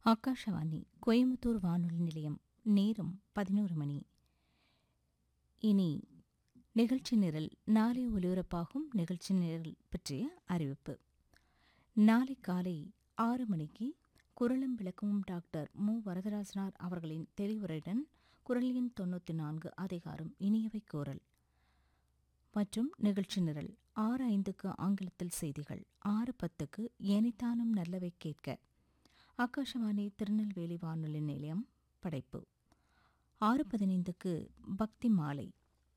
ஆகாஷவாணி கோயம்புத்தூர் வானொலி நிலையம் நேரம் பதினோரு மணி இனி நிகழ்ச்சி நிரல் நாளை ஒலிபரப்பாகும் நிகழ்ச்சி நிரல் பற்றிய அறிவிப்பு நாளை காலை ஆறு மணிக்கு குரலும் விளக்கமும் டாக்டர் மு வரதராசனார் அவர்களின் தெளிவுரையுடன் குரல் எண் தொன்னூற்றி நான்கு அதிகாரம் இனியவை கோரல் மற்றும் நிகழ்ச்சி நிரல் ஆறு ஐந்துக்கு ஆங்கிலத்தில் செய்திகள் ஆறு பத்துக்கு ஏனைத்தானும் நல்லவை கேட்க ஆகாஷவாணி திருநெல்வேலி வானொலி நிலையம் படைப்பு ஆறு பதினைந்துக்கு பக்தி மாலை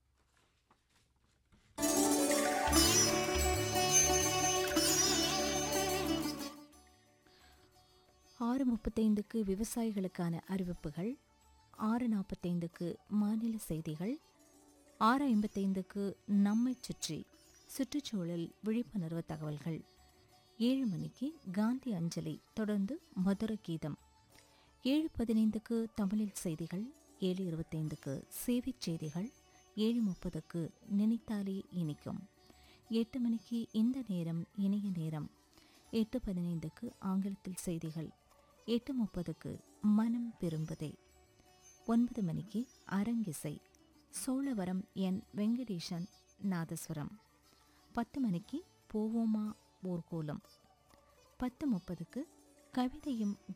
ஆறு முப்பத்தைந்துக்கு விவசாயிகளுக்கான அறிவிப்புகள் ஆறு நாற்பத்தைந்துக்கு மாநில செய்திகள் ஆறு ஐம்பத்தைந்துக்கு நம்மை சுற்றி சுற்றுச்சூழல் விழிப்புணர்வு தகவல்கள் ஏழு மணிக்கு காந்தி அஞ்சலி தொடர்ந்து மதுர கீதம் ஏழு பதினைந்துக்கு தமிழில் செய்திகள் ஏழு இருபத்தைந்துக்கு சேவைச் செய்திகள் ஏழு முப்பதுக்கு நினைத்தாலே இனிக்கும் எட்டு மணிக்கு இந்த நேரம் இனிய நேரம் எட்டு பதினைந்துக்கு ஆங்கிலத்தில் செய்திகள் எட்டு முப்பதுக்கு மனம் விரும்புதே ஒன்பது மணிக்கு அரங்கிசை சோழவரம் என் வெங்கடேசன் நாதஸ்வரம் பத்து மணிக்கு போவோமா ஊர்கோலம் பத்து முப்பதுக்கு கவிதையும்